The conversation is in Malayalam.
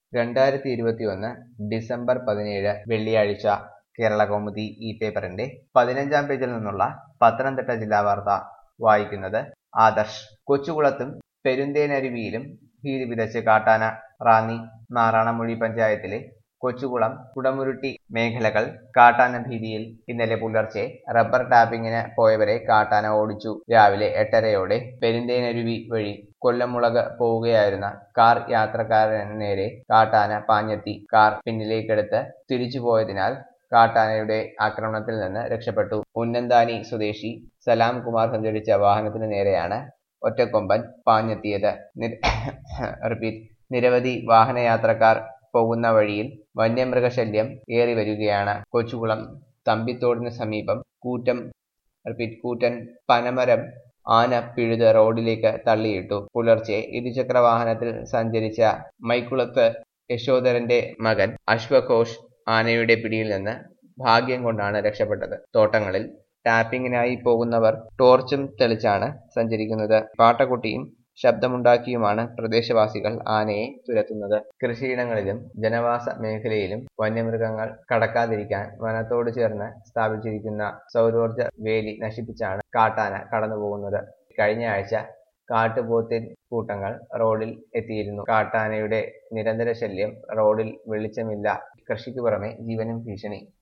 രണ്ടായിരത്തി ഇരുപത്തിയൊന്ന് ഡിസംബർ പതിനേഴ് വെള്ളിയാഴ്ച കേരളകൗമുദി ഈ പേപ്പറിന്റെ പതിനഞ്ചാം പേജിൽ നിന്നുള്ള പത്തനംതിട്ട ജില്ലാ വാർത്ത വായിക്കുന്നത് ആദർശ് കൊച്ചുകുളത്തും പെരുന്തേനരുവിയിലും ഭീതി വിതച്ച് കാട്ടാന റാന്നി നാറാണമൊഴി പഞ്ചായത്തിലെ കൊച്ചുകുളം കുടമുരുട്ടി മേഖലകൾ കാട്ടാന ഭീതിയിൽ ഇന്നലെ പുലർച്ചെ റബ്ബർ ടാപ്പിങ്ങിന് പോയവരെ കാട്ടാന ഓടിച്ചു രാവിലെ എട്ടരയോടെ പെരുന്തേനരുവി വഴി കൊല്ലമുളക് പോവുകയായിരുന്ന കാർ യാത്രക്കാരന് നേരെ കാട്ടാന പാഞ്ഞെത്തി കാർ പിന്നിലേക്കെടുത്ത് തിരിച്ചു പോയതിനാൽ കാട്ടാനയുടെ ആക്രമണത്തിൽ നിന്ന് രക്ഷപ്പെട്ടു ഉന്നന്താനി സ്വദേശി സലാം കുമാർ സഞ്ചരിച്ച വാഹനത്തിന് നേരെയാണ് ഒറ്റക്കൊമ്പൻ പാഞ്ഞെത്തിയത് റിപ്പീറ്റ് നിരവധി വാഹനയാത്രക്കാർ പോകുന്ന വഴിയിൽ വന്യമൃഗശല്യം ഏറി വരികയാണ് കൊച്ചുകുളം തമ്പിത്തോടിന് സമീപം കൂറ്റം റിപ്പീറ്റ് കൂറ്റൻ പനമരം ആന പിഴുത് റോഡിലേക്ക് തള്ളിയിട്ടു പുലർച്ചെ ഇരുചക്ര വാഹനത്തിൽ സഞ്ചരിച്ച മൈക്കുളത്ത് യശോധരന്റെ മകൻ അശ്വഘോഷ് ആനയുടെ പിടിയിൽ നിന്ന് ഭാഗ്യം കൊണ്ടാണ് രക്ഷപ്പെട്ടത് തോട്ടങ്ങളിൽ ടാപ്പിങ്ങിനായി പോകുന്നവർ ടോർച്ചും തെളിച്ചാണ് സഞ്ചരിക്കുന്നത് പാട്ടക്കുട്ടിയും ശബ്ദമുണ്ടാക്കിയുമാണ് പ്രദേശവാസികൾ ആനയെ തുരത്തുന്നത് കൃഷിയിടങ്ങളിലും ജനവാസ മേഖലയിലും വന്യമൃഗങ്ങൾ കടക്കാതിരിക്കാൻ വനത്തോട് ചേർന്ന് സ്ഥാപിച്ചിരിക്കുന്ന സൗരോർജ വേലി നശിപ്പിച്ചാണ് കാട്ടാന കടന്നുപോകുന്നത് കഴിഞ്ഞ ആഴ്ച കാട്ടുപോത്തിൻ കൂട്ടങ്ങൾ റോഡിൽ എത്തിയിരുന്നു കാട്ടാനയുടെ നിരന്തര ശല്യം റോഡിൽ വെളിച്ചമില്ല കൃഷിക്ക് പുറമെ ജീവനും ഭീഷണി